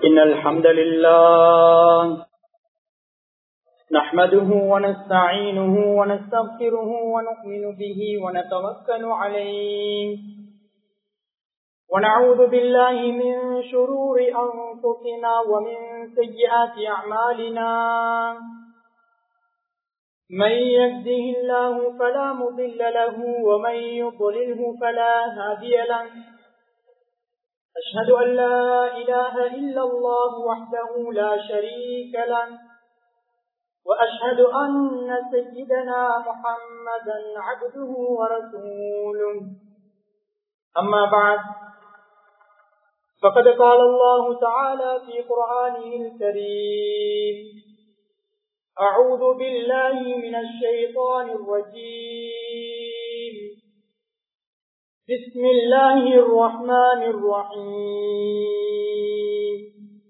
إن الحمد لله نحمده ونستعينه ونستغفره ونؤمن به ونتوكل عليه ونعوذ بالله من شرور أنفسنا ومن سيئات أعمالنا من يهده الله فلا مضل له ومن يضلله فلا هادي له أشهد أن لا إله إلا الله وحده لا شريك له وأشهد أن سيدنا محمدا عبده ورسوله أما بعد فقد قال الله تعالى في قرآنه الكريم أعوذ بالله من الشيطان الرجيم بسم الله الرحمن الرحيم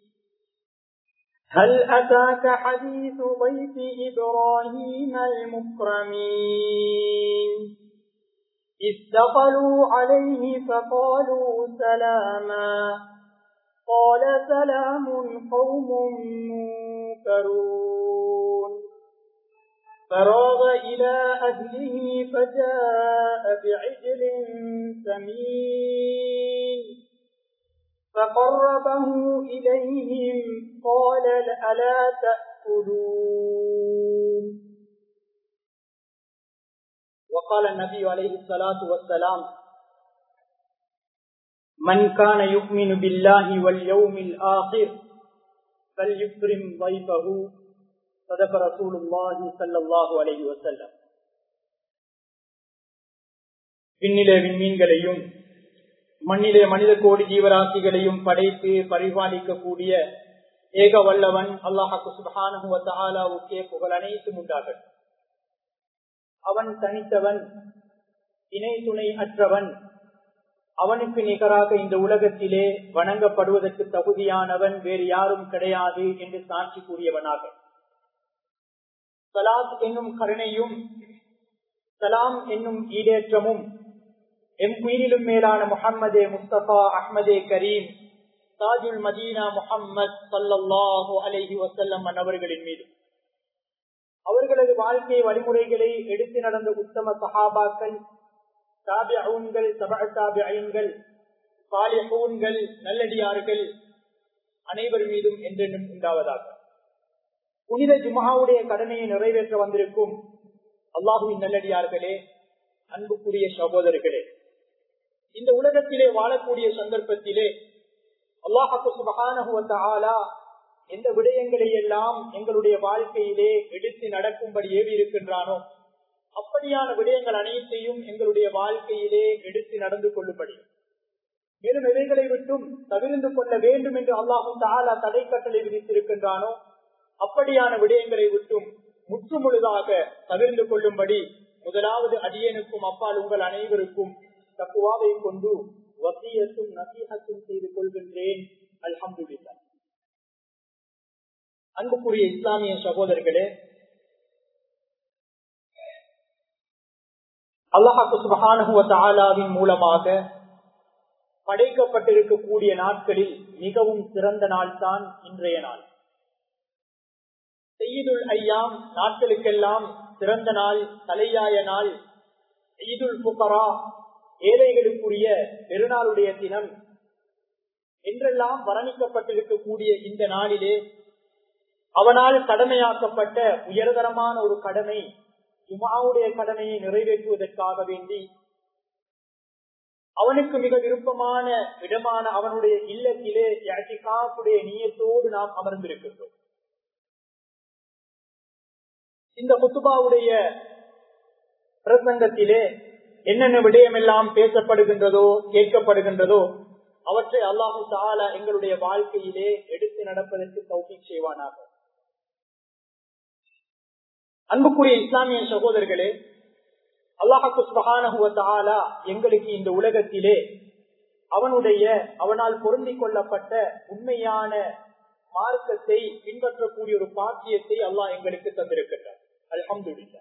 هل أتاك حديث ضيف إبراهيم المكرمين إذ دخلوا عليه فقالوا سلاما قال سلام قوم منكرون فراغ إلى أهله فجاء بعجل سمين فقربه إليهم قال ألا تأكلون وقال النبي عليه الصلاة والسلام من كان يؤمن بالله واليوم الآخر فليكرم ضيفه صدق رسول الله صلى الله عليه وسلم விண்ணிலே விண்மீன்களையும் மண்ணிலே மனித கோடி ஜீவராசிகளையும் படைத்து பரிபாலிக்கக்கூடிய ஏக வல்லவன் அல்லாஹாக்கு சுபஹானுக்கே புகழ் அனைத்தும் உண்டாகட்டும் அவன் தனித்தவன் இணை துணை அற்றவன் அவனுக்கு நிகராக இந்த உலகத்திலே வணங்கப்படுவதற்கு தகுதியானவன் வேறு யாரும் கிடையாது என்று சாட்சி கூறியவனாக சலாத் என்னும் கருணையும் சலாம் என்னும் ஈடேற்றமும் எம் உயிரிலும் மேலான முகம்மதே முஸ்தபா அஹ்மதே கரீம் தாஜுல் மதீனா முகம்மது சல்லாஹூ அலஹி வசல்லம் அவர்களின் மீது அவர்களது வாழ்க்கை வழிமுறைகளை எடுத்து நடந்த உத்தம சஹாபாக்கள் தாபியங்கள் சபா தாபியங்கள் பாலியூன்கள் நல்லடியார்கள் அனைவர் மீதும் என்றென்றும் உண்டாவதாக புனித ஜுமாவுடைய கடமையை நிறைவேற்ற வந்திருக்கும் அல்லாஹுவின் நல்லடியார்களே அன்புக்குரிய சகோதரர்களே இந்த உலகத்திலே வாழக்கூடிய சந்தர்ப்பத்திலே அல்லாஹாக்கு சுபகான எந்த விடயங்களை எல்லாம் எங்களுடைய வாழ்க்கையிலே எடுத்து நடக்கும்படி ஏவி இருக்கின்றானோ அப்படியான விடயங்கள் அனைத்தையும் எங்களுடைய வாழ்க்கையிலே எடுத்து நடந்து கொள்ளும்படி மேலும் எவைகளை விட்டும் தவிர்ந்து கொள்ள வேண்டும் என்று அல்லாஹும் தாலா தடை கட்டளை விதித்திருக்கின்றானோ அப்படியான விடயங்களை விட்டும் முற்று முழுதாக தவிர்ந்து கொள்ளும்படி முதலாவது அடியனுக்கும் அப்பால் உங்கள் அனைவருக்கும் தக்குவாவை கொண்டு வசியத்தும் நசீகத்தும் செய்து கொள்கின்றேன் அல்ஹம்துல்லா அன்புக்குரிய இஸ்லாமிய சகோதரர்களே அல்லாஹாக்கு சுபகானுவின் மூலமாக படைக்கப்பட்டிருக்கக்கூடிய நாட்களில் மிகவும் சிறந்த நாள் தான் இன்றைய நாள் செய்யுதுல் ஐயாம் நாட்களுக்கெல்லாம் சிறந்த நாள் தலையாய நாள் ஈதுல் புகரா ஏழைகளுக்குரிய பெருநாளுடைய தினம் என்றெல்லாம் வர்ணிக்கப்பட்டிருக்கக்கூடிய இந்த நாளிலே அவனால் கடமையாக்கப்பட்ட உயர்தரமான ஒரு கடமை ஜுமாவுடைய கடமையை நிறைவேற்றுவதற்காக வேண்டி அவனுக்கு மிக விருப்பமான இடமான அவனுடைய இல்லத்திலே யாத்திகாப்புடைய நீயத்தோடு நாம் அமர்ந்திருக்கின்றோம் இந்த குத்துபாவுடைய பிரசங்கத்திலே என்னென்ன விடயமெல்லாம் பேசப்படுகின்றதோ கேட்கப்படுகின்றதோ அவற்றை அல்லாஹு தாலா எங்களுடைய வாழ்க்கையிலே எடுத்து நடப்பதற்கு தௌகி செய்வானாக அன்புக்குரிய இஸ்லாமிய சகோதரர்களே அல்லாஹாக்கு சுபகானகுவத்தாலா எங்களுக்கு இந்த உலகத்திலே அவனுடைய அவனால் பொருந்திக் கொள்ளப்பட்ட உண்மையான மார்க்கத்தை பின்பற்றக்கூடிய ஒரு பாக்கியத்தை அல்லாஹ் எங்களுக்கு தந்திருக்கின்றார் அல்ஹம்துல்லா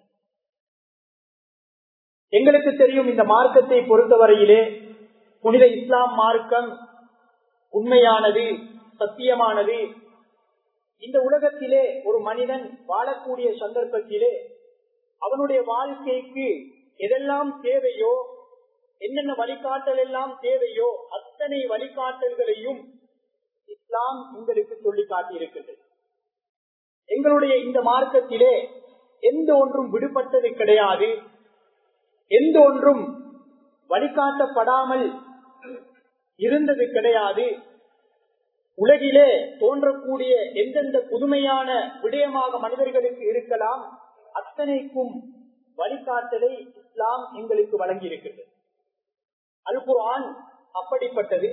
எங்களுக்கு தெரியும் இந்த மார்க்கத்தை பொறுத்தவரையிலே புனித இஸ்லாம் மார்க்கம் உண்மையானது சத்தியமானது இந்த உலகத்திலே ஒரு மனிதன் வாழக்கூடிய சந்தர்ப்பத்திலே அவனுடைய வாழ்க்கைக்கு எதெல்லாம் தேவையோ என்னென்ன வழிகாட்டல் எல்லாம் தேவையோ அத்தனை வழிகாட்டல்களையும் இஸ்லாம் உங்களுக்கு சொல்லி காட்டியிருக்கின்றது எங்களுடைய இந்த மார்க்கத்திலே எந்த ஒன்றும் விடுபட்டது கிடையாது எந்த ஒன்றும் வழிகாட்டப்படாமல் இருந்தது கிடையாது உலகிலே தோன்றக்கூடிய எந்தெந்த புதுமையான விடயமாக மனிதர்களுக்கு இருக்கலாம் அத்தனைக்கும் வழிகாட்டலை இஸ்லாம் எங்களுக்கு வழங்கி இருக்கிறது அல் குர்ஆன் அப்படிப்பட்டது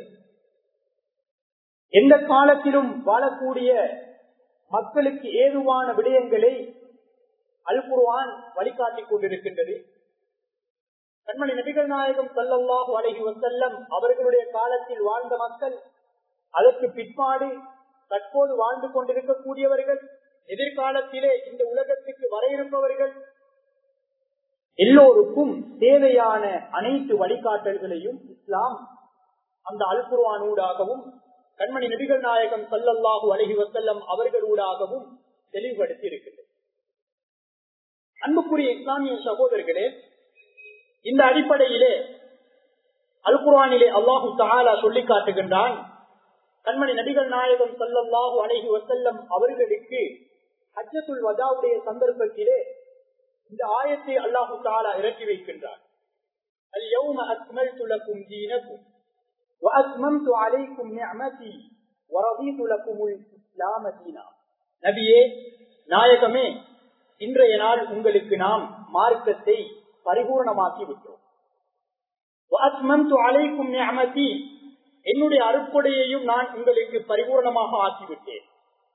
எந்த காலத்திலும் வாழக்கூடிய மக்களுக்கு ஏதுவான விடயங்களை அல் குர்ஆன் வழிகாட்டிக் கொண்டிருக்கின்றது கண்மணி நபிகள் நாயகம் சல்லல்லாஹு அலைஹி வசல்லம் அவர்களுடைய காலத்தில் வாழ்ந்த மக்கள் அதற்கு பிற்பாடு தற்போது வாழ்ந்து கொண்டிருக்கக்கூடியவர்கள் எதிர்காலத்திலே இந்த உலகத்துக்கு வர இருப்பவர்கள் எல்லோருக்கும் தேவையான அனைத்து வழிகாட்டல்களையும் இஸ்லாம் அந்த அல்குர்வான் ஊடாகவும் கண்மணி நபிகள் நாயகம் சல்லல்லாஹு அலஹி வசல்லம் அவர்களூடாகவும் தெளிவுபடுத்தி இருக்கின்றது அன்புக்குரிய இஸ்லாமிய சகோதரர்களே இந்த அடிப்படையிலே அல்குர்வானிலே அல்லாஹு தாலா சொல்லி காட்டுகின்றான் கண்மணி நபிகள் நாயகம் சல்லல்லாஹு அலஹி வசல்லம் அவர்களுக்கு ஹஜ்ஜத்துல் வதாவுடைய சந்தர்ப்பத்திலே இந்த ஆயத்தை அல்லாஹு தாலா இறக்கி வைக்கின்றார் اليوم أكملت لكم دينكم وأتممت عليكم نعمتي ورضيت لكم الإسلام دينا நபியே நாயகமே இன்றைய நாள் உங்களுக்கு நாம் மார்க்கத்தை பரிபூர்ணமாக்கி விட்டோம் அலைக்கும் நியமதி என்னுடைய அறுப்படையையும் நான் உங்களுக்கு பரிபூர்ணமாக ஆக்கிவிட்டேன்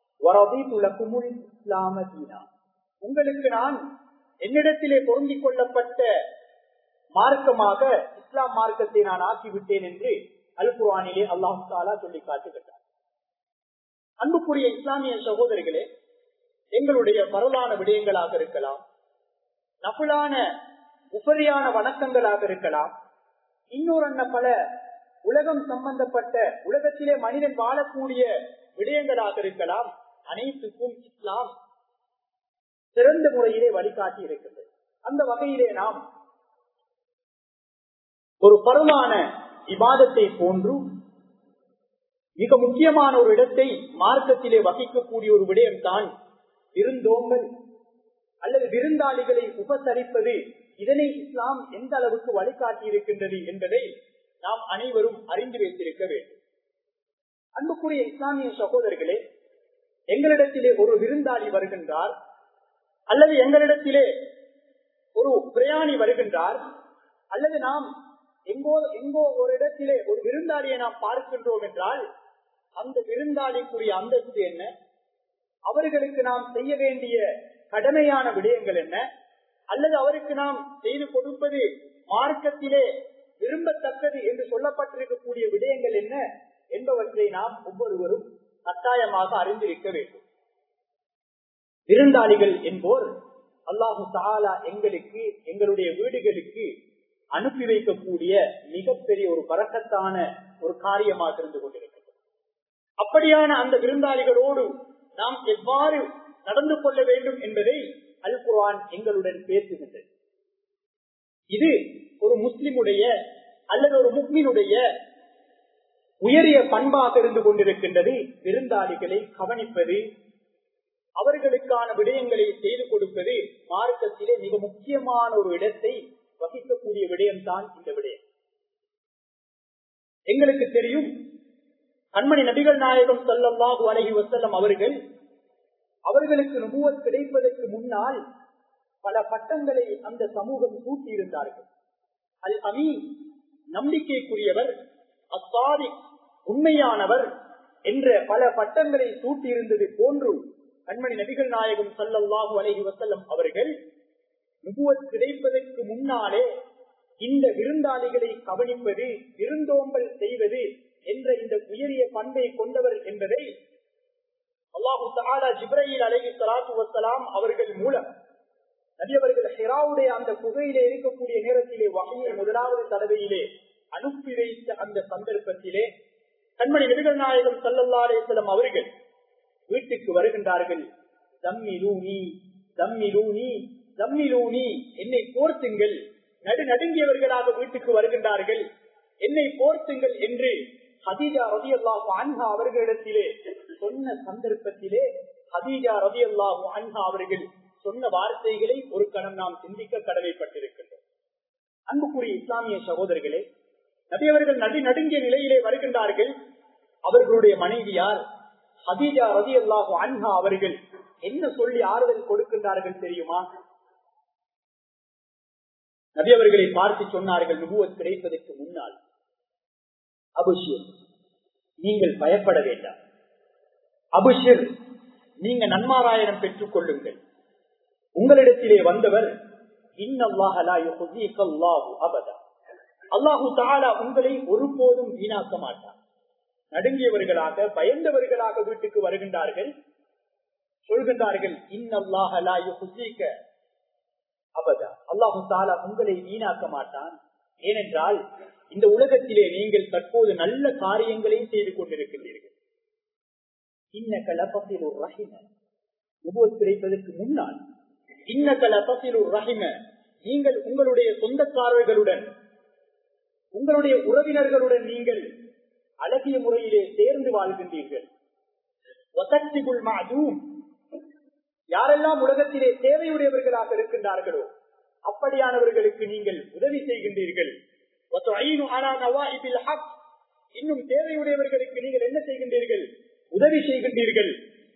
உங்களுக்கு நான் என்னிடத்திலே பொருந்திக் கொள்ளப்பட்ட மார்க்கமாக இஸ்லாம் மார்க்கத்தை நான் ஆக்கிவிட்டேன் என்று அல் குரானிலே அல்லாஹு தாலா சொல்லி காட்டுகின்றார் அன்புக்குரிய இஸ்லாமிய சகோதரிகளே எங்களுடைய பரவலான விடயங்களாக இருக்கலாம் நபுலான உபரியான வணக்கங்களாக இருக்கலாம் இன்னொரு பல உலகம் சம்பந்தப்பட்ட உலகத்திலே மனிதன் வாழக்கூடிய விடயங்களாக இருக்கலாம் அனைத்துக்கும் இஸ்லாம் சிறந்த முறையிலே வழிகாட்டி இருக்கின்றது அந்த வகையிலே நாம் ஒரு பருவான விவாதத்தை போன்று மிக முக்கியமான ஒரு இடத்தை மார்க்கத்திலே வகிக்கக்கூடிய ஒரு விடயம்தான் விருந்தோம்பல் அல்லது விருந்தாளிகளை உபசரிப்பது இதனை இஸ்லாம் எந்த அளவுக்கு வழிகாட்டி இருக்கின்றது என்பதை நாம் அனைவரும் அறிந்து வைத்திருக்க வேண்டும் அன்புக்குரிய இஸ்லாமிய சகோதரர்களே எங்களிடத்திலே ஒரு விருந்தாளி வருகின்றார் அல்லது எங்களிடத்திலே ஒரு பிரயாணி வருகின்றார் அல்லது நாம் எங்கோ எங்கோ ஒரு இடத்திலே ஒரு விருந்தாளியை நாம் பார்க்கின்றோம் என்றால் அந்த விருந்தாளிக்குரிய அந்தஸ்து என்ன அவர்களுக்கு நாம் செய்ய வேண்டிய கடமையான விடயங்கள் என்ன அல்லது அவருக்கு நாம் செய்து கொடுப்பது மார்க்கத்திலே விரும்பத்தக்கது என்று சொல்லப்பட்டிருக்கக்கூடிய விடயங்கள் என்ன என்பவற்றை நாம் ஒவ்வொருவரும் கட்டாயமாக அறிந்திருக்க வேண்டும் விருந்தாளிகள் என்போர் அல்லாஹு தாலா எங்களுக்கு எங்களுடைய வீடுகளுக்கு அனுப்பி வைக்கக்கூடிய மிகப்பெரிய ஒரு பறக்கத்தான ஒரு காரியமாக இருந்து கொண்டிருக்கிறது அப்படியான அந்த விருந்தாளிகளோடு நாம் எவ்வாறு நடந்து கொள்ள வேண்டும் என்பதை அல் குர்ஆன் எங்களுடன் பேசுகின்றது இது ஒரு முஸ்லிமுடைய அல்லது ஒரு முக்மினுடைய உயரிய பண்பாக இருந்து கொண்டிருக்கின்றது விருந்தாளிகளை கவனிப்பது அவர்களுக்கான விடயங்களை செய்து கொடுப்பது மார்க்கத்திலே மிக முக்கியமான ஒரு இடத்தை வகிக்கக்கூடிய விடயம்தான் இந்த விடயம் எங்களுக்கு தெரியும் கண்மணி நபிகள் நாயகம் சொல்லல்லாஹு அலஹி வசல்லம் அவர்கள் அவர்களுக்கு நுபுவத் கிடைப்பதற்கு முன்னால் பல பட்டங்களை அந்த சமூகம் சூட்டி இருந்தார்கள் அல் அமீன் நம்பிக்கைக்குரியவர் அசாரி உண்மையானவர் என்ற பல பட்டங்களை சூட்டி இருந்தது போன்று கண்மணி நபிகள் நாயகம் சல்லல்லாஹு அலஹி வசல்லம் அவர்கள் நுபுவத் கிடைப்பதற்கு முன்னாலே இந்த விருந்தாளிகளை கவனிப்பது விருந்தோம்பல் செய்வது என்ற இந்த உயரிய பண்பை கொண்டவர் என்பதை அல்லாஹு தாலா ஜிப்ரயில் அலஹி சலாத்து வசலாம் அவர்கள் மூலம் நபியவர்கள் ஹெராவுடைய அந்த குகையிலே இருக்கக்கூடிய நேரத்திலே வகையை முதலாவது தடவையிலே அனுப்பி வைத்த அந்த சந்தர்ப்பத்திலே கண்மணி நபிகள் நாயகம் சல்லல்லா அலிஸ்லம் அவர்கள் வீட்டுக்கு வருகின்றார்கள் தம்மிலூனி தம்மிலூனி தம்மிலூனி என்னை போர்த்துங்கள் நடு நடுங்கியவர்களாக வீட்டுக்கு வருகின்றார்கள் என்னை போர்த்துங்கள் என்று ஹதீஜா ரதி அல்லாஹு அன்ஹா அவர்களிடத்திலே சொன்ன சந்தர்ப்பத்திலே ஹதீஜா ரதி அல்லாஹு அன்ஹா அவர்கள் சொன்ன வார்த்தைகளை ஒரு கணம் நாம் சிந்திக்க கடமைப்பட்டிருக்கின்றோம் அன்புக்குரிய இஸ்லாமிய சகோதரர்களே நபியவர்கள் நடி நடுங்கிய நிலையிலே வருகின்றார்கள் அவர்களுடைய மனைவியார் ஹதீஜா ரதி அல்லாஹு அன்ஹா அவர்கள் என்ன சொல்லி ஆறுதல் கொடுக்கின்றார்கள் தெரியுமா நபி அவர்களை பார்த்து சொன்னார்கள் நுபுவத் கிடைப்பதற்கு முன்னால் அபுஷிர் நீங்கள் பயப்பட வேண்டாம் அபுஷிர் நீங்க நன்மாராயணம் பெற்றுக் கொள்ளுங்கள் உங்களிடத்திலே வந்தவர் அல்லாஹு தாலா உங்களை ஒருபோதும் வீணாக்க மாட்டார் நடுங்கியவர்களாக பயந்தவர்களாக வீட்டுக்கு வருகின்றார்கள் சொல்கின்றார்கள் இன்னல்லாஹலாயுக்க அபதா அல்லாஹு தாலா உங்களை வீணாக்க மாட்டான் ஏனென்றால் இந்த உலகத்திலே நீங்கள் தற்போது நல்ல காரியங்களை செய்து கொண்டிருக்கின்றீர்கள் இன்னக்கலப்பத்தில் ஒரு ரஹிம உபோத் கிடைப்பதற்கு முன்னால் இன்னக்கலப்பத்தில் ஒரு ரஹிம நீங்கள் உங்களுடைய சொந்தக்காரர்களுடன் உங்களுடைய உறவினர்களுடன் நீங்கள் அழகிய முறையிலே சேர்ந்து வாழ்கின்றீர்கள் யாரெல்லாம் உலகத்திலே தேவையுடையவர்களாக இருக்கின்றார்களோ அப்படியானவர்களுக்கு நீங்கள் உதவி செய்கின்றீர்கள் இன்னும் தேவையுடையவர்களுக்கு நீங்கள் என்ன செய்கின்றீர்கள் உதவி செய்கின்றீர்கள்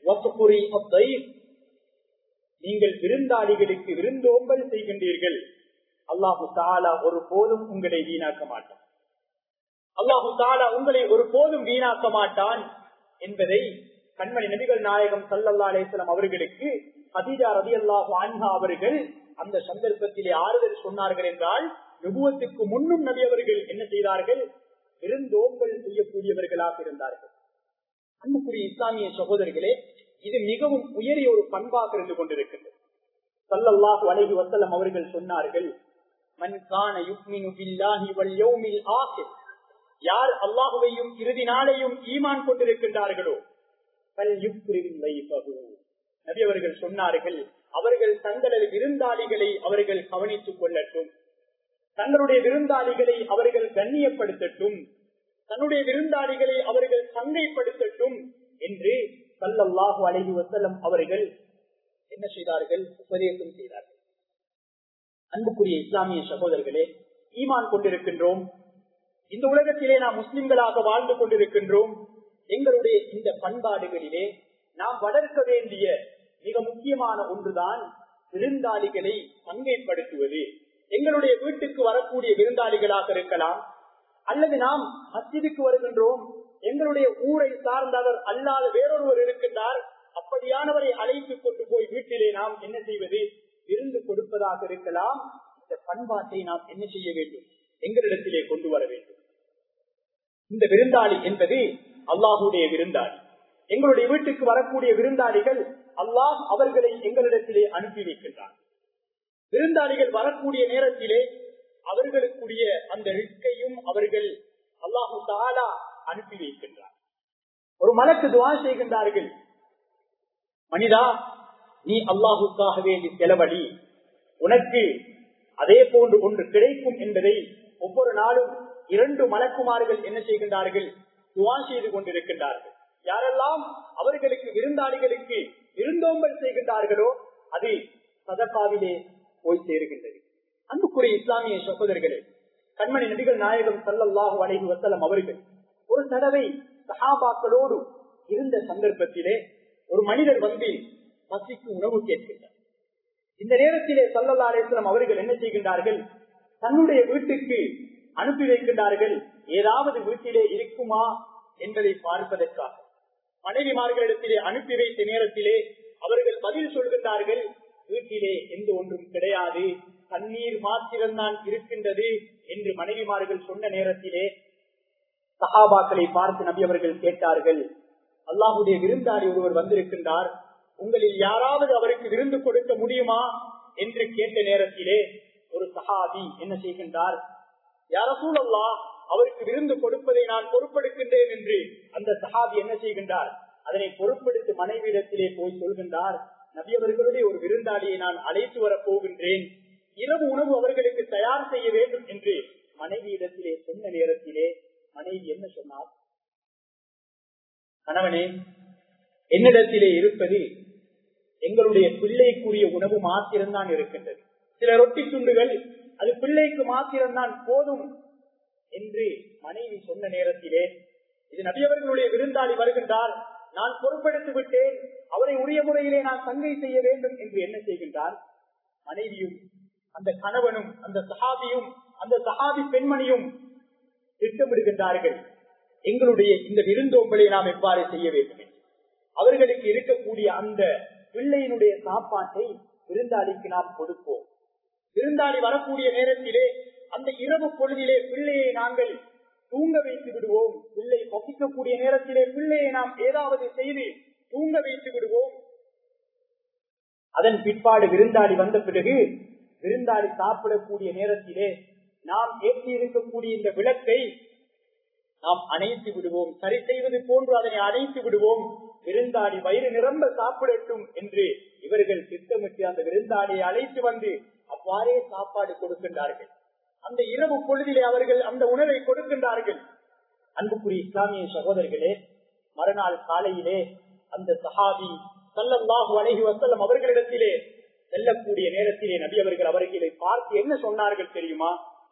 நீங்கள் விருந்தாளிகளுக்கு விருந்தோம்பல் செய்கின்றீர்கள் அல்லாஹு தாலா ஒரு போதும் உங்களை வீணாக்க மாட்டான் அல்லாஹு தாலா உங்களை ஒரு போதும் வீணாக்க மாட்டான் என்பதை கண்மணி நபிகள் நாயகம் சல்லல்லா அலேஸ்லாம் அவர்களுக்கு ஹதீஜா ரதி அல்லாஹு அன்ஹா அவர்கள் அந்த சந்தர்ப்பத்திலே ஆறுதல் சொன்னார்கள் என்றால் நுபுவத்துக்கு முன்னும் நபி அவர்கள் என்ன செய்தார்கள் விருந்தோம்பல் செய்யக்கூடியவர்களாக இருந்தார்கள் அன்புக்குரிய இஸ்லாமிய சகோதரிகளே இது மிகவும் உயரிய ஒரு பண்பாக இருந்து கொண்டிருக்கின்றது சல்லல்லாஹு அலைஹி வசல்லம் அவர்கள் சொன்னார்கள் மன் கான யுக்மினு பில்லாஹி வல் யௌமில் ஆகிர் யார் அல்லாஹுவையும் இறுதி நாளையும் ஈமான் கொண்டிருக்கின்றார்களோ நபி அவர்கள் சொன்னார்கள் அவர்கள் தங்களது விருந்தாளிகளை அவர்கள் கவனித்துக் கொள்ளட்டும் தங்களுடைய விருந்தாளிகளை அவர்கள் கண்ணியப்படுத்தட்டும் தன்னுடைய விருந்தாளிகளை அவர்கள் சந்தைப்படுத்தட்டும் என்று சல்லல்லாஹு அலைஹி வசல்லம் அவர்கள் என்ன செய்தார்கள் உபதேசம் செய்தார்கள் அன்புக்குரிய இஸ்லாமிய சகோதரர்களே ஈமான் கொண்டிருக்கின்றோம் இந்த உலகத்திலே நாம் முஸ்லிம்களாக வாழ்ந்து கொண்டிருக்கின்றோம் எங்களுடைய இந்த பண்பாடுகளிலே நாம் வளர்க்க வேண்டிய மிக முக்கியமான ஒன்றுதான் விருந்தாளிகளை பங்கைப்படுத்துவது எங்களுடைய வீட்டுக்கு வரக்கூடிய விருந்தாளிகளாக இருக்கலாம் அல்லது நாம் மஸ்ஜிதுக்கு வருகின்றோம் எங்களுடைய ஊரை சார்ந்தவர் அல்லாத வேறொருவர் இருக்கின்றார் அப்படியானவரை அழைத்து கொண்டு போய் வீட்டிலே நாம் என்ன செய்வது விருந்து கொடுப்பதாக இருக்கலாம் இந்த பண்பாட்டை நாம் என்ன செய்ய வேண்டும் எங்களிடத்திலே கொண்டு வர வேண்டும் இந்த விருந்தாளி என்பது அல்லாஹுடைய விருந்தாளி எங்களுடைய வீட்டுக்கு வரக்கூடிய விருந்தாளிகள் அல்லாஹ் அவர்களை எங்களிடத்திலே அனுப்பி வைக்கின்றார் விருந்தாளிகள் வரக்கூடிய நேரத்திலே அவர்களுக்குரிய அந்த ரிஸ்கையும் அவர்கள் அல்லாஹு தாலா அனுப்பி வைக்கின்றார் ஒரு மலக்கு துவா செய்கின்றார்கள் மனிதா நீ அல்லாஹுக்காகவே நீ செலவழி உனக்கு அதே போன்று ஒன்று கிடைக்கும் என்பதை ஒவ்வொரு நாளும் இரண்டு மலக்குமார்கள் என்ன செய்கின்றார்கள் துவா செய்து கொண்டிருக்கின்றார்கள் யாரெல்லாம் அவர்களுக்கு விருந்தாளிகளுக்கு விருந்தோம்பல் செய்கின்றார்களோ அது சதப்பாவிலே போய் சேருகின்றது அன்புக்குரிய இஸ்லாமிய சகோதரர்களே கண்மணி நபிகள் நாயகம் சல்லல்லாஹு அலைஹி வசலம் அவர்கள் ஒரு தடவை சஹாபாக்களோடு இருந்த சந்தர்ப்பத்திலே ஒரு மனிதர் வந்து பசிக்கு உணவு கேட்கின்றார் இந்த நேரத்திலே சல்லல்லா அலிஸ்லாம் அவர்கள் என்ன செய்கின்றார்கள் தன்னுடைய வீட்டுக்கு அனுப்பி வைக்கின்றார்கள் ஏதாவது வீட்டிலே இருக்குமா என்பதை பார்ப்பதற்காக மனைவிமார்களிடத்திலே அனுப்பி வைத்த நேரத்திலே அவர்கள் பதில் சொல்கின்றார்கள் வீட்டிலே எந்த ஒன்றும் கிடையாது தண்ணீர் மாத்திரம்தான் இருக்கின்றது என்று மனைவிமார்கள் சொன்ன நேரத்திலே சஹாபாக்களை பார்த்து நபி அவர்கள் கேட்டார்கள் அல்லாஹுடைய விருந்தாளி ஒருவர் வந்திருக்கின்றார் உங்களில் யாராவது அவருக்கு விருந்து கொடுக்க முடியுமா என்று கேட்ட நேரத்திலே ஒரு சஹாபி என்ன செய்கின்றார் யார சூழல்லா அவருக்கு விருந்து கொடுப்பதை நான் பொறுப்பெடுக்கின்றேன் என்று அந்த சஹாபி என்ன செய்கின்றார் அதனை பொறுப்பெடுத்து மனைவியிடத்திலே போய் சொல்கின்றார் நபியவர்களுடைய ஒரு விருந்தாளியை நான் அழைத்து வரப் போகின்றேன் இரவு உணவு அவர்களுக்கு தயார் செய்ய வேண்டும் என்று மனைவியிடத்திலே சொன்ன நேரத்திலே மனைவி என்ன சொன்னார் கணவனே என்னிடத்திலே இருப்பது எங்களுடைய பிள்ளைக்குரிய உணவு மாத்திரம்தான் இருக்கின்றது சில ரொட்டி துண்டுகள் அது பிள்ளைக்கு மாத்திரம்தான் போதும் என்று மனைவி சொன்ன நேரத்திலே இது நபியவர்களுடைய விருந்தாளி வருகின்றார் நான் பொறுப்பெடுத்து விட்டேன் அவரை உரிய முறையிலே நான் சங்கை செய்ய வேண்டும் என்று என்ன செய்கின்றார் மனைவியும் அந்த கணவனும் அந்த சஹாபியும் அந்த சஹாபி பெண்மணியும் திட்டமிடுகின்றார்கள் எங்களுடைய இந்த விருந்தோம்பலை நாம் எவ்வாறு செய்ய வேண்டும் அவர்களுக்கு இருக்கக்கூடிய அந்த பிள்ளையினுடைய சாப்பாட்டை விருந்தாளிக்கு நாம் கொடுப்போம் விருந்தாளி வரக்கூடிய நேரத்திலே அந்த இரவு பொழுதிலே பிள்ளையை நாங்கள் தூங்க வைத்து விடுவோம் பிள்ளை பசிக்கக்கூடிய நேரத்திலே பிள்ளையை நாம் ஏதாவது செய்து தூங்க வைத்து விடுவோம் அதன் பிற்பாடு விருந்தாளி வந்த பிறகு விருந்தாளி சாப்பிடக்கூடிய நேரத்திலே நாம் ஏற்றி இருக்கக்கூடிய இந்த விளக்கை நாம் அணைத்து விடுவோம் சரி செய்வது போன்று அதனை அணைத்து விடுவோம் விருந்தாளி வயிறு நிரம்ப சாப்பிடட்டும் என்று இவர்கள் திட்டமிட்டு அந்த விருந்தாளியை அழைத்து வந்து அவ்வாறே சாப்பாடு கொடுக்கின்றார்கள் அந்த இரவு பொழுதிலே அவர்கள் அந்த உணவை கொடுக்கின்றார்கள் அன்புக்குரிய இஸ்லாமிய சகோதரர்களே மறுநாள் காலையிலே அந்த சஹாபி சல்லல்லாஹு அலைஹி வசல்லம் அவர்களிடத்திலே செல்லக்கூடிய நேரத்திலே நபி அவர்கள் அவர்களை பார்த்து என்ன சொன்னார்கள் தெரியுமா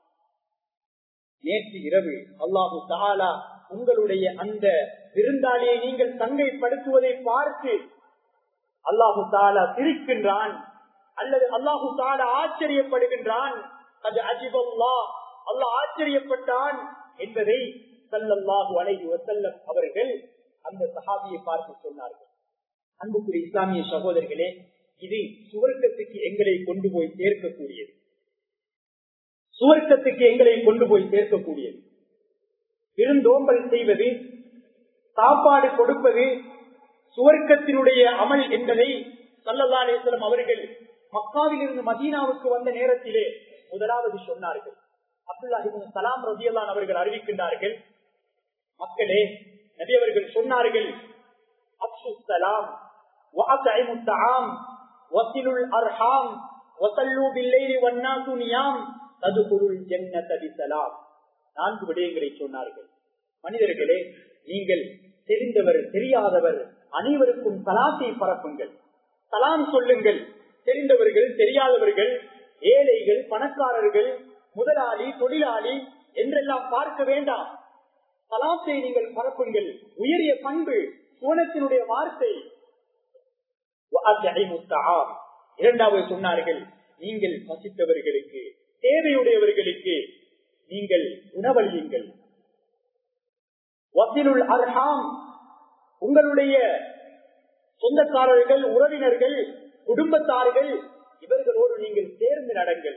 நேற்று இரவு அல்லாஹு தாலா உங்களுடைய அந்த விருந்தாளியை நீங்கள் தங்கைப்படுத்துவதை பார்த்து அல்லாஹு தாலா சிரிக்கின்றான் அல்லது அல்லாஹு தாலா ஆச்சரியப்படுகின்றான் அது அஜிபல்லா அல்லாஹ் ஆச்சரியப்பட்டான் என்பதை சல்லல்லாஹு அலைஹி வசல்லம் அவர்கள் அந்த சஹாபியை பார்த்து சொன்னார்கள் அன்புக்குரிய இஸ்லாமிய சகோதரர்களே இது சுவர்க்கத்துக்கு எங்களை கொண்டு போய் சேர்க்கக்கூடியது சுவர்க்கத்துக்கு எங்களை கொண்டு போய் சேர்க்கக்கூடியது விருந்தோம்பல் செய்வது சாப்பாடு கொடுப்பது சுவர்க்கத்தினுடைய அமல் என்பதை சல்லல்லாசலம் அவர்கள் மக்காவில் இருந்து மதீனாவுக்கு வந்த நேரத்திலே முதலாவது சொன்னார்கள் அப்துல்லாஹிபின் சலாம் ரபியல்லான் அவர்கள் அறிவிக்கின்றார்கள் மக்களே நபி அவர்கள் சொன்னார்கள் அப்சு சலாம் وأطعموا الطعام وصلوا الأرحام وصلوا بالليل والناس نيام تدخلوا الجنة بسلام நான்கு விடயங்களை சொன்னார்கள் மனிதர்களே நீங்கள் தெரிந்தவர் தெரியாதவர் அனைவருக்கும் சலாத்தை பரப்புங்கள் சலாம் சொல்லுங்கள் தெரிந்தவர்கள் தெரியாதவர்கள் ஏழைகள் பணக்காரர்கள் முதலாளி தொழிலாளி என்றெல்லாம் பார்க்க வேண்டாம் சலாத்தை நீங்கள் பரப்புங்கள் உயரிய பண்பு சோனத்தினுடைய வார்த்தை இரண்டாவது சொன்னார்கள் நீங்கள் பசித்தவர்களுக்கு தேவையுடையவர்களுக்கு நீங்கள் உணவளியுங்கள் வசிலுள் அர்ஹாம் உங்களுடைய சொந்தக்காரர்கள் உறவினர்கள் குடும்பத்தார்கள் இவர்களோடு நீங்கள் சேர்ந்து நடங்கள்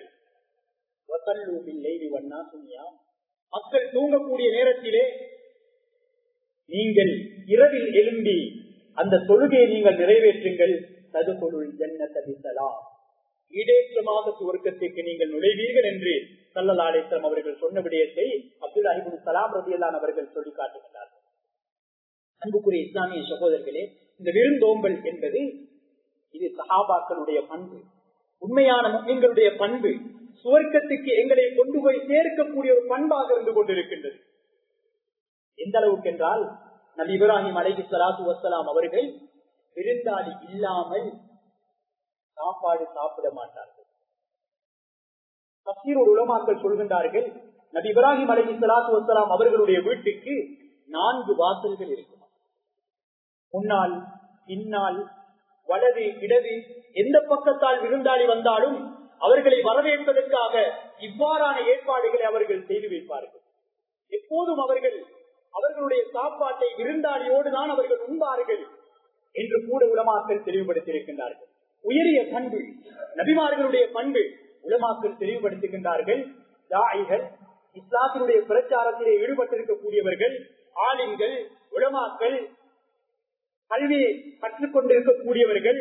மக்கள் தூங்கக்கூடிய நேரத்திலே நீங்கள் இரவில் எழும்பி அந்த தொழுகையை நீங்கள் நிறைவேற்றுங்கள் ததுபொருள் ஜன்ன ததிசலாம் ஈடேற்றமாக சுவர்க்கத்திற்கு நீங்கள் நுழைவீர்கள் என்று சல்லலாலேசம் அவர்கள் சொன்ன விடயத்தை அப்துல் அஹிபுல் சலாம் ரபியல்லான் அவர்கள் சொல்லி காட்டுகிறார்கள் அன்புக்குரிய இஸ்லாமிய சகோதரர்களே இந்த விருந்தோம்பல் என்பது இது சஹாபாக்களுடைய பண்பு உண்மையான முஸ்லிம்களுடைய பண்பு சுவர்க்கத்துக்கு எங்களை கொண்டு போய் சேர்க்கக்கூடிய ஒரு பண்பாக இருந்து கொண்டிருக்கின்றது எந்த அளவுக்கு என்றால் நபி இப்ராஹிம் அலைஹி சலாத்து வசலாம் அவர்கள் விருந்தாளி இல்லாமல் சாப்பாடு சாப்பிட மாட்டார்கள் தப்சீர் ஒரு உலமாக்கள் சொல்கின்றார்கள் நபி இப்ராஹிம் அலைஹி சலாத்து வசலாம் அவர்களுடைய வீட்டுக்கு நான்கு வாசல்கள் இருக்கும் முன்னால் பின்னால் வலது இடது எந்த பக்கத்தால் விருந்தாளி வந்தாலும் அவர்களை வரவேற்பதற்காக இவ்வாறான ஏற்பாடுகளை அவர்கள் செய்து வைப்பார்கள் எப்போதும் அவர்கள் அவர்களுடைய சாப்பாட்டை விருந்தாளியோடு தான் அவர்கள் உண்பார்கள் என்று கூட உலமாக்கள் தெளிவுபடுத்தியிருக்கின்றார்கள் உயரிய பண்பு நபிமார்களுடைய பண்பு உலமாக்கள் தெளிவுபடுத்துகின்றார்கள் தாயிகள் இஸ்லாத்தினுடைய பிரச்சாரத்திலே ஈடுபட்டிருக்கக்கூடியவர்கள் ஆலிம்கள் உலமாக்கள் கல்வியை கற்றுக் கொண்டிருக்கக்கூடியவர்கள்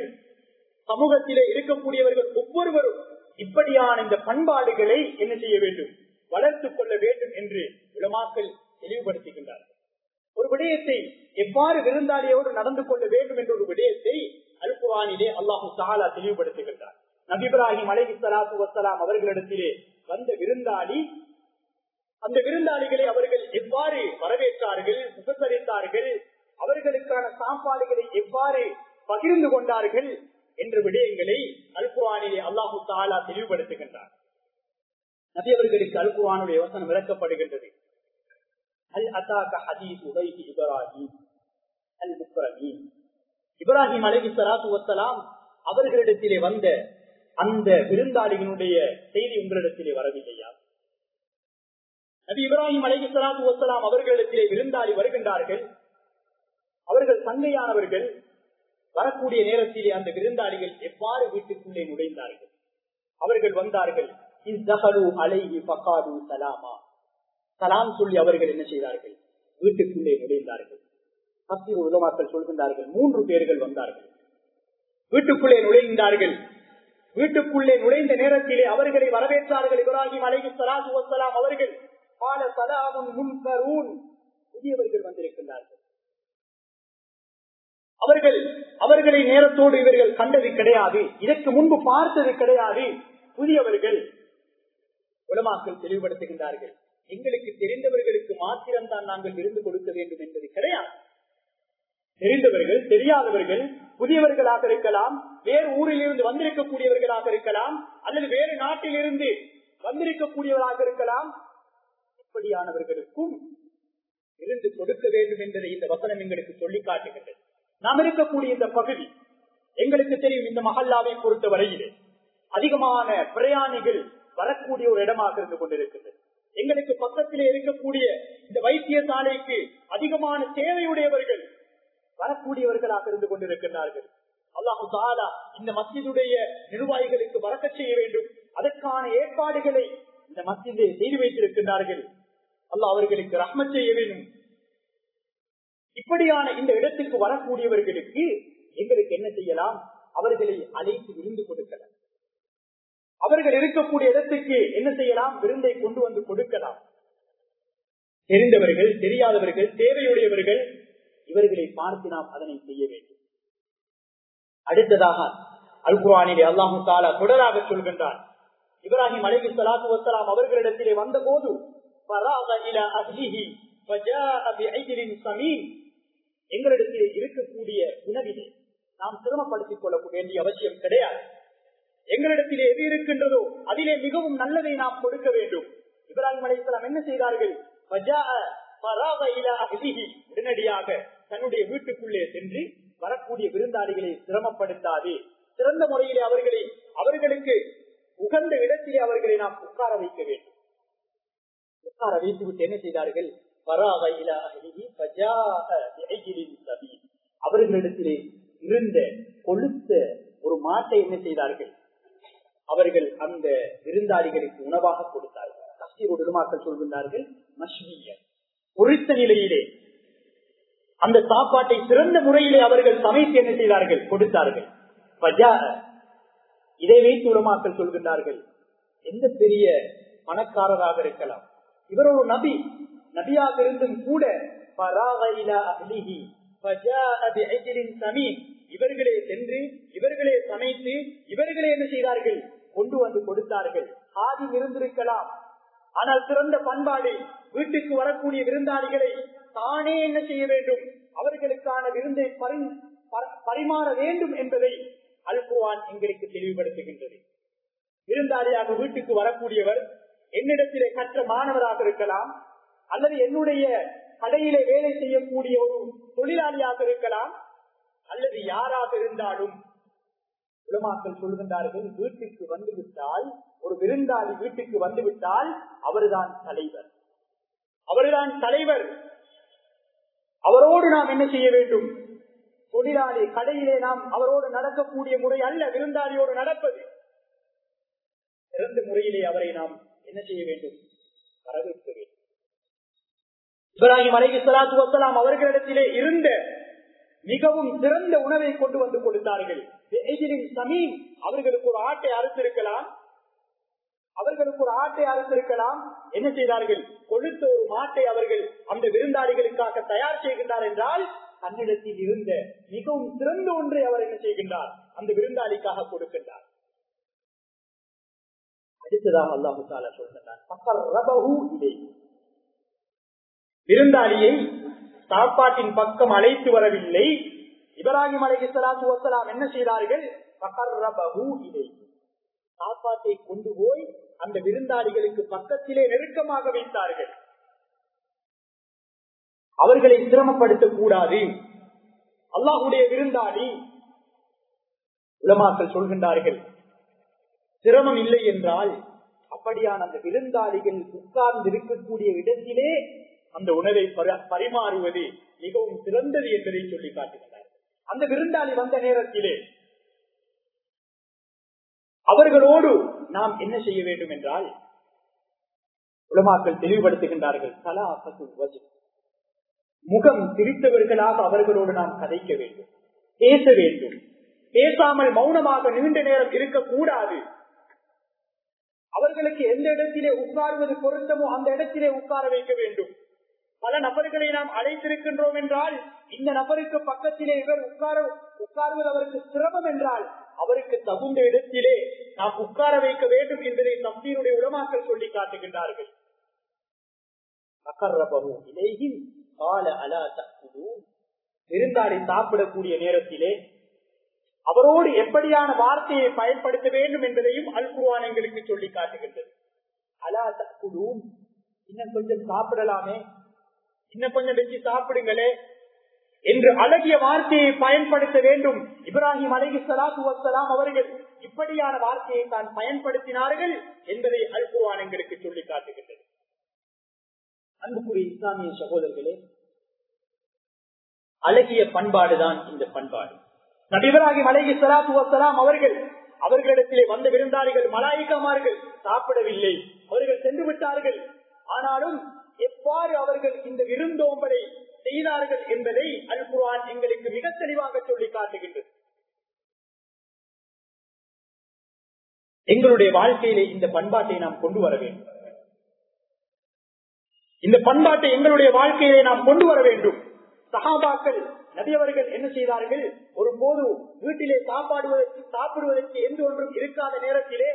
சமூகத்திலே இருக்கக்கூடியவர்கள் ஒவ்வொருவரும் இப்படியான இந்த பண்பாடுகளை என்ன செய்ய வேண்டும் வளர்த்துக் கொள்ள வேண்டும் என்று உலமாக்கள் தெளிவுபடுத்துகின்றார்கள் ஒரு விடயத்தை எவ்வாறு விருந்தாளியோடு நடந்து கொள்ள வேண்டும் என்ற ஒரு விடயத்தை அல்குவானிலே அல்லாஹு சாலா தெளிவுபடுத்துகின்றார் நபி இப்ராஹிம் அலஹி சலாத்து வசலாம் அவர்களிடத்திலே வந்த விருந்தாளி அந்த விருந்தாளிகளை அவர்கள் எவ்வாறு வரவேற்றார்கள் உபசரித்தார்கள் அவர்களுக்கான சாப்பாடுகளை எவ்வாறு பகிர்ந்து கொண்டார்கள் என்ற விடயங்களை அல்குவானிலே அல்லாஹு தாலா தெளிவுபடுத்துகின்றார் நபி அவர்களுக்கு அல்குவானுடைய யோசனை விளக்கப்படுகின்றது அல் அசாக ஹதீஸ் உதைஹி இப்ராஹிம் அல் முக்ரமீன் இப்ராஹிம் அலஹி சலாத்து வசலாம் அவர்களிடத்திலே வந்த அந்த விருந்தாளிகளுடைய செய்தி உங்களிடத்திலே வரவில்லையா நபி இப்ராஹிம் அலஹி சலாத்து வசலாம் அவர்களிடத்திலே விருந்தாளி வருகின்றார்கள் அவர்கள் தந்தையானவர்கள் வரக்கூடிய நேரத்திலே அந்த விருந்தாளிகள் எவ்வாறு வீட்டுக்குள்ளே நுழைந்தார்கள் அவர்கள் வந்தார்கள் அலைஹி பகாடு சலாமா சலாம் சொல்லி அவர்கள் என்ன செய்தார்கள் வீட்டுக்குள்ளே நுழைந்தார்கள் சத்திய உலமாக்கள் சொல்கின்றார்கள் மூன்று பேர்கள் வந்தார்கள் வீட்டுக்குள்ளே நுழைந்தார்கள் வீட்டுக்குள்ளே நுழைந்த நேரத்திலே அவர்களை வரவேற்றார்கள் இப்ராஹிம் அலைஹி சலாத்து வசலாம் அவர்கள் பால சலாமும் முன்கரூன் புதியவர்கள் வந்திருக்கின்றார்கள் அவர்கள் அவர்களை நேரத்தோடு இவர்கள் கண்டது கிடையாது இதற்கு முன்பு பார்த்தது கிடையாது புதியவர்கள் உலமாக்கள் தெளிவுபடுத்துகின்றார்கள் எங்களுக்கு தெரிந்தவர்களுக்கு மாத்திரம்தான் நாங்கள் விருந்து கொடுக்க வேண்டும் என்பது கிடையாது தெரிந்தவர்கள் தெரியாதவர்கள் புதியவர்களாக இருக்கலாம் வேறு ஊரில் இருந்து வந்திருக்கக்கூடியவர்களாக இருக்கலாம் அல்லது வேறு நாட்டில் இருந்து வந்திருக்கக்கூடியவராக இருக்கலாம் இப்படியானவர்களுக்கும் இருந்து கொடுக்க வேண்டும் என்பதை இந்த வசனம் எங்களுக்கு சொல்லி காட்டுகின்றது நாம் இருக்கக்கூடிய இந்த பகுதி எங்களுக்கு தெரியும் இந்த மஹல்லாவை பொறுத்த வரையிலே அதிகமான பிரயாணிகள் வரக்கூடிய ஒரு இடமாக இருந்து கொண்டிருக்கின்றது எங்களுக்கு பக்கத்திலே இருக்கக்கூடிய இந்த வைத்தியசாலைக்கு அதிகமான தேவையுடையவர்கள் வரக்கூடியவர்களாக இருந்து கொண்டிருக்கின்றார்கள் அல்லாஹு தாலா இந்த மஸ்ஜிதுடைய நிர்வாகிகளுக்கு வரக்க செய்ய வேண்டும் அதற்கான ஏற்பாடுகளை இந்த மஸ்ஜிதை செய்து வைத்திருக்கின்றார்கள் அல்லாஹ் அவர்களுக்கு ரஹ்மத் செய்ய வேண்டும் இப்படியான இந்த இடத்துக்கு வரக்கூடியவர்களுக்கு எங்களுக்கு என்ன செய்யலாம் அவர்களை அழைத்து விருந்து கொடுக்கலாம் அவர்கள் இருக்கக்கூடிய இடத்துக்கு என்ன செய்யலாம் விருந்தை கொண்டு வந்து கொடுக்கலாம் தெரிந்தவர்கள் தெரியாதவர்கள் தேவையுடையவர்கள் இவர்களை பார்த்து நாம் அதனை செய்ய வேண்டும் அடுத்ததாக அல்குவானிலே அல்லாஹு தாலா தொடராக சொல்கின்றார் இப்ராஹிம் அலைஹி சலாத்து வசலாம் அவர்களிடத்திலே வந்த போது எங்களிடத்திலே இருக்கக்கூடிய உணவிலே நாம் சிரமப்படுத்திக் கொள்ள வேண்டிய அவசியம் கிடையாது எங்களிடத்திலே எது இருக்கின்றதோ அதிலே மிகவும் நல்லதை நாம் கொடுக்க வேண்டும் இப்ராஹிம் அலைஹிஸ்லாம் என்ன செய்தார்கள் உடனடியாக தன்னுடைய வீட்டுக்குள்ளே சென்று வரக்கூடிய விருந்தாளிகளை சிரமப்படுத்தாது சிறந்த முறையிலே அவர்களை அவர்களுக்கு உகந்த இடத்திலே அவர்களை நாம் உட்கார வைக்க வேண்டும் உட்கார வைத்து விட்டு என்ன செய்தார்கள் அவர்களிடத்திலே இருந்த கொளுத்த ஒரு மாட்டை என்ன செய்தார்கள் அவர்கள் அந்த விருந்தாளிகளுக்கு உணவாக கொடுத்தார்கள் கஸ்தீர் உடலுமாக்கள் சொல்கின்றார்கள் மஷ்மிய பொறித்த நிலையிலே அந்த சாப்பாட்டை சிறந்த முறையிலே அவர்கள் சமைத்து என்ன செய்தார்கள் கொடுத்தார்கள் இதை வைத்து உலமாக்கள் சொல்கின்றார்கள் எந்த பெரிய பணக்காரராக இருக்கலாம் இவர் ஒரு நபி நபியாக இருந்தும் கூட இவர்களே சென்று இவர்களே சமைத்து இவர்களே என்ன செய்தார்கள் கொண்டு வந்து கொடுத்தார்கள் ஆதி இருந்திருக்கலாம் ஆனால் சிறந்த பண்பாடு வீட்டுக்கு வரக்கூடிய விருந்தாளிகளை தானே என்ன செய்ய வேண்டும் அவர்களுக்கான விருந்தை பரிமாற வேண்டும் என்பதை அல்குவான் எங்களுக்கு தெளிவுபடுத்துகின்றது விருந்தாளியாக வீட்டுக்கு வரக்கூடியவர் என்னிடத்திலே கற்ற மாணவராக இருக்கலாம் அல்லது என்னுடைய கடையிலே வேலை செய்யக்கூடிய ஒரு தொழிலாளியாக இருக்கலாம் அல்லது யாராக இருந்தாலும் உலமாக்கள் சொல்கின்றார்கள் வீட்டுக்கு வந்துவிட்டால் ஒரு விருந்தாளி வீட்டுக்கு வந்துவிட்டால் அவர்தான் தலைவர் அவர்தான் தலைவர் அவரோடு நாம் என்ன செய்ய வேண்டும் தொழிலாளி கடையிலே நாம் அவரோடு நடக்கக்கூடிய முறை அல்ல விருந்தாளியோடு நடப்பது சிறந்த முறையிலே அவரை நாம் என்ன செய்ய வேண்டும் வரவேற்க வேண்டும் இப்ராஹிம் அலைஹி சலாத்து வசலாம் அவர்களிடத்திலே இருந்த மிகவும் சிறந்த உணவை கொண்டு வந்து கொடுத்தார்கள் சமீன் அவர்களுக்கு ஒரு ஆட்டை அறுத்திருக்கலாம் அவர்களுக்கு ஒரு ஆட்டை அறுத்திருக்கலாம் என்ன செய்தார்கள் கொழுத்த ஒரு மாட்டை அவர்கள் அந்த விருந்தாளிகளுக்காக தயார் செய்கின்றார் என்றால் தன்னிடத்தில் இருந்த மிகவும் சிறந்த ஒன்றை அவர் என்ன செய்கின்றார் அந்த விருந்தாளிக்காக கொடுக்கின்றார் அடுத்ததாக அல்லாஹு தாலா சொல்கின்றார் விருந்தாளியை சாப்பாட்டின் பக்கம் அழைத்து வரவில்லை இப்ராஹிம் அலைஹி ஸலாத்து வஸலாம் என்ன செய்தார்கள் ஃபகர்ரபஹு இலைஹி சாப்பாட்டை கொண்டு போய் அந்த விருந்தாளிகளுக்கு பக்கத்திலே நெருக்கமாக வைத்தார்கள் அவர்களை சிரமப்படுத்தக் கூடாது அல்லாஹுடைய விருந்தாளி உலமாக்கள் சொல்கின்றார்கள் சிரமம் இல்லை என்றால் அப்படியான அந்த விருந்தாளிகள் உட்கார்ந்து இருக்கக்கூடிய இடத்திலே அந்த உணவை பரிமாறுவது மிகவும் சிறந்தது என்பதை சொல்லி காட்டுகிறார் அந்த விருந்தாளி வந்த நேரத்திலே அவர்களோடு நாம் என்ன செய்ய வேண்டும் என்றால் உலமாக்கள் தெளிவுபடுத்துகின்றார்கள் கலா முகம் திரித்தவர்களாக அவர்களோடு நாம் கதைக்க வேண்டும் பேச வேண்டும் பேசாமல் மௌனமாக நீண்ட நேரம் இருக்கக்கூடாது அவர்களுக்கு எந்த இடத்திலே உட்காருவது பொருத்தமோ அந்த இடத்திலே உட்கார வைக்க வேண்டும் பல நபர்களை நாம் அழைத்திருக்கின்றோம் என்றால் இந்த நபருக்கு பக்கத்திலே இவர் உட்கார உட்காருவது அவருக்கு சிரமம் என்றால் அவருக்கு தகுந்த இடத்திலே நாம் உட்கார வைக்க வேண்டும் என்பதை தம்பீருடைய உலமாக்கள் சொல்லி காட்டுகின்றார்கள் விருந்தாளி சாப்பிடக்கூடிய நேரத்திலே அவரோடு எப்படியான வார்த்தையை பயன்படுத்த வேண்டும் என்பதையும் அல்குவான் எங்களுக்கு சொல்லி காட்டுகின்றது அலா தக்குடும் இன்னும் கொஞ்சம் சாப்பிடலாமே இன்னும் கொஞ்சம் வச்சு சாப்பிடுங்களே என்று அழகிய வார்த்தையை பயன்படுத்த வேண்டும் இப்ராஹிம் அலகி சலாத்து வசலாம் அவர்கள் இப்படியான வார்த்தையை தான் பயன்படுத்தினார்கள் என்பதை அல்குவான் எங்களுக்கு சொல்லி காட்டுகின்றது அன்புக்குரிய இஸ்லாமிய சகோதரர்களே அழகிய பண்பாடுதான் இந்த பண்பாடு நபிபராகி மலைகி சலாத்து வசலாம் அவர்கள் அவர்களிடத்திலே வந்த விருந்தாளிகள் மலாய்க்கமார்கள் சாப்பிடவில்லை அவர்கள் சென்று விட்டார்கள் ஆனாலும் எவ்வாறு அவர்கள் இந்த விருந்தோம்பலை செய்தார்கள் என்பதை அல் குர்ஆன் எங்களுக்கு மிக தெளிவாக சொல்லி காட்டுகின்றது எங்களுடைய வாழ்க்கையிலே இந்த பண்பாட்டை நாம் கொண்டு வர வேண்டும் இந்த பண்பாட்டை எங்களுடைய வாழ்க்கையிலே நாம் கொண்டு வர வேண்டும் சகாபாக்கள் நபியவர்கள் என்ன செய்தார்கள் ஒரு போது வீட்டிலே சாப்பாடுவதற்கு சாப்பிடுவதற்கு எந்த ஒன்றும் இருக்காத நேரத்திலே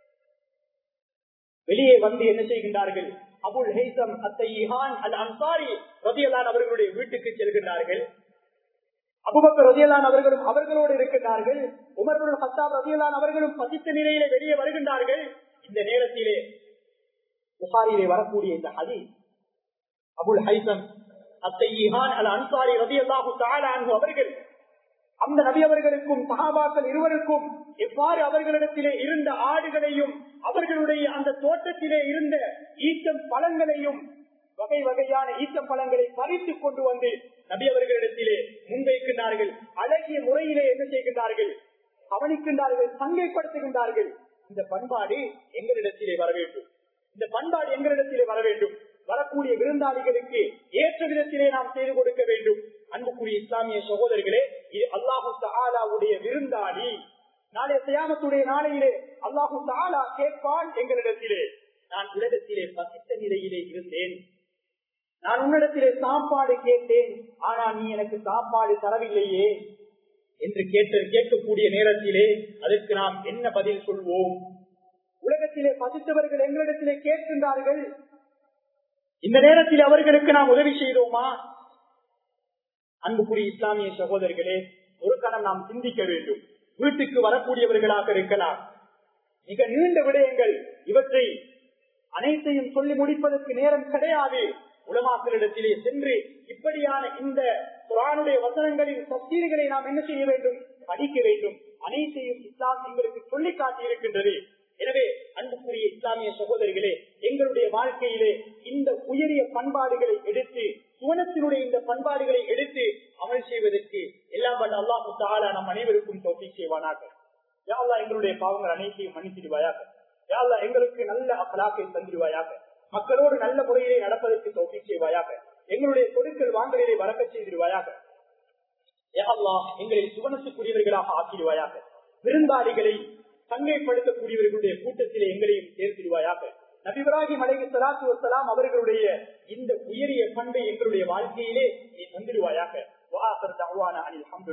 வெளியே வந்து என்ன செய்கின்றார்கள் அபுல் ஹைசம் அத்தையான் அல் அன்சாரி ரதியலான் அவர்களுடைய வீட்டுக்கு செல்கின்றார்கள் அபுபக்கர் ரதியலான் அவர்களும் அவர்களோடு இருக்கின்றார்கள் உமர் ஹத்தாப் ரதியலான் அவர்களும் பசித்த நிலையிலே வெளியே வருகின்றார்கள் இந்த நேரத்திலே புகாரிலே வரக்கூடிய இந்த ஹதி அபுல் ஹைசம் அத்தையான் அல் அன்சாரி ரதியல்லாஹு தாலான் அவர்கள் அந்த நபி அவர்களுக்கும் சகாபாக்கள் இருவருக்கும் எவ்வாறு அவர்களிடத்திலே இருந்த ஆடுகளையும் அவர்களுடைய அந்த தோட்டத்திலே இருந்த ஈட்டம் பழங்களையும் வகை வகையான ஈட்டம் பழங்களை பறித்துக் கொண்டு வந்து நபி அவர்களிடத்திலே முன்வைக்கின்றார்கள் அழகிய முறையிலே என்ன செய்கின்றார்கள் கவனிக்கின்றார்கள் சங்கைப்படுத்துகின்றார்கள் இந்த பண்பாடு எங்களிடத்திலே வர வேண்டும் இந்த பண்பாடு எங்களிடத்திலே வர வேண்டும் வரக்கூடிய விருந்தாளிகளுக்கு ஏற்ற விதத்திலே நாம் செய்து கொடுக்க வேண்டும் அன்புக்குரிய இஸ்லாமிய சகோதரர்களே இது அல்லாஹு தாலாவுடைய விருந்தாளி நாளைய சியாமத்துடைய நாளையிலே அல்லாஹு தாலா கேட்பான் எங்களிடத்திலே நான் உலகத்திலே பசித்த நிலையிலே இருந்தேன் நான் உன்னிடத்திலே சாப்பாடு கேட்டேன் ஆனா நீ எனக்கு சாப்பாடு தரவில்லையே என்று கேட்டு கேட்கக்கூடிய நேரத்திலே அதற்கு நாம் என்ன பதில் சொல்வோம் உலகத்திலே பசித்தவர்கள் எங்களிடத்திலே கேட்கின்றார்கள் இந்த நேரத்தில் அவர்களுக்கு நாம் உதவி செய்தோமா அன்புக்குரிய இஸ்லாமிய சகோதரர்களே ஒரு கணம் நாம் சிந்திக்க வேண்டும் வீட்டுக்கு வரக்கூடியவர்களாக இருக்கலாம் மிக நீண்ட விடயங்கள் இவற்றை அனைத்தையும் சொல்லி முடிப்பதற்கு நேரம் கிடையாது உலமாக்களிடத்திலே சென்று இப்படியான இந்த குரானுடைய வசனங்களின் சக்திகளை நாம் என்ன செய்ய வேண்டும் படிக்க வேண்டும் அனைத்தையும் இஸ்லாம் எங்களுக்கு சொல்லி காட்டி இருக்கின்றது எனவே அன்புக்குரிய இஸ்லாமிய சகோதரிகளே எங்களுடைய வாழ்க்கையிலே இந்த உயரிய பண்பாடுகளை எடுத்து சுவனத்தினுடைய இந்த பண்பாடுகளை எடுத்து அமல் செய்வதற்கு எல்லாம் வல்ல அல்லாஹு தாலா நம் அனைவருக்கும் தோட்டி செய்வானாக யாழ்லா எங்களுடைய பாவங்கள் அனைத்தையும் மன்னித்திடுவாயாக யாழ்லா எங்களுக்கு நல்ல அகலாக்கை தந்திடுவாயாக மக்களோடு நல்ல முறையிலே நடப்பதற்கு தோட்டி செய்வாயாக எங்களுடைய கொடுக்கல் வாங்கலிலே வரக்க செய்திருவாயாக யாழ்லா எங்களை சுவனத்துக்குரியவர்களாக ஆக்கிடுவாயாக விருந்தாளிகளை சங்கைப்படுத்தக்கூடியவர்களுடைய கூட்டத்திலே எங்களையும் சேர்த்திடுவாயாக நபிபராகிம் அலைஹி ஸலாத்து வஸலாம் அவர்களுடைய இந்த உயரிய பண்பை எங்களுடைய வாழ்க்கையிலே நீ தந்திடுவாயாக வாஹர் தஅவானா அனில் ஹம்துலில்லாஹ்